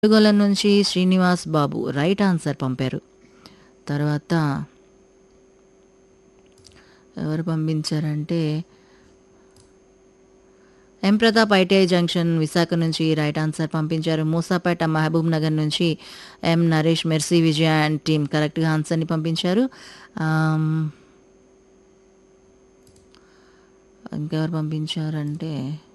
కొడుగొల నుంచి శ్రీనివాస్ బాబు right answer పంపారు తర్వాత ఎవరు పంపించారంటే M Pratap ITI junction Visakha నుంచి రైట్ ఆన్సర్ పంపించారు మూసాపేట మహబూబ్ నగర్ నుంచి M Naresh Mercy Vijaya and team కరెక్ట్గా ఆన్సర్ని పంపించారు ఆమ్, ఇంకెవరు పంపించారంటే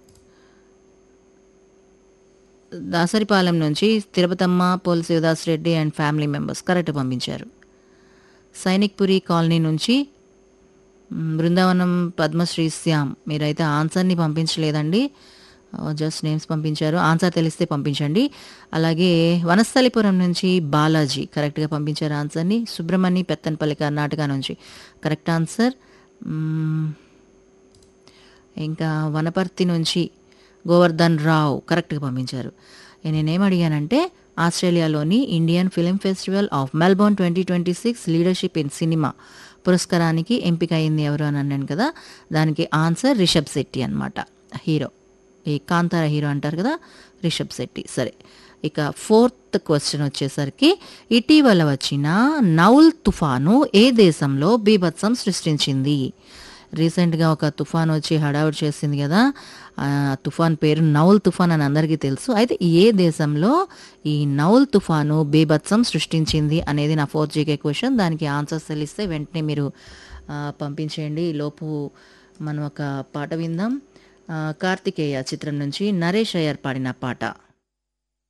దాసరిపాలెం నుంచి Tirupatamma Paul Shivadas Reddy and family members correct పంపించారు సైనిక్పురి కాలనీ నుంచి మ్, బృందావనం పద్మశ్రీ శ్యామ్ మీరైతే ఆన్సర్ని పంపించలేదండి జస్ట్ నేమ్స్ పంపించారు ఆన్సర్ తెలిస్తే పంపించండి అలాగే వనస్థలిపురం నుంచి బాలాజీ కరెక్ట్గా పంపించారు ఆన్సర్ని సుబ్రహ్మణ్య పెత్తనపల్లి కర్ణాటక నుంచి కరెక్ట్ ఆన్సర్ మ్, ఇంకా వనపర్తి నుంచి గోవర్ధన్ రావు కరెక్ట్గా పంపించారు నేనేం అడిగానంటే ఆస్ట్రేలియాలోని Indian film festival of Melbourne twenty twenty six leadership in cinema పురస్కారానికి ఎంపిక అయింది ఎవరు అని అన్నాను కదా దానికి ఆన్సర్ రిషబ్ శెట్టి అనమాట హీరో ఈ కాంతార హీరో అంటారు కదా రిషబ్ శెట్టి సరే ఇక ఫోర్త్ క్వశ్చన్ వచ్చేసరికి ఇటీవల వచ్చిన నౌల్ తుఫాను ఏ దేశంలో బీభత్సం సృష్టించింది రీసెంట్గా ఒక తుఫాన్ వచ్చి హడావుడి చేసింది కదా ఆ తుఫాన్ పేరు నౌల్ తుఫాన్ అని అందరికీ తెలుసు అయితే ఏ దేశంలో ఈ నౌల్ తుఫాను బీభత్సం సృష్టించింది అనేది నా ఫోర్త్ జీకే క్వశ్చన్ దానికి ఆన్సర్స్ తెలిస్తే వెంటనే మీరు ఆ, పంపించేయండి ఈ లోపు మనం ఒక పాట విందాం ఆ, కార్తికేయ చిత్రం నుంచి నరేష్ అయ్యర్ పాడిన పాట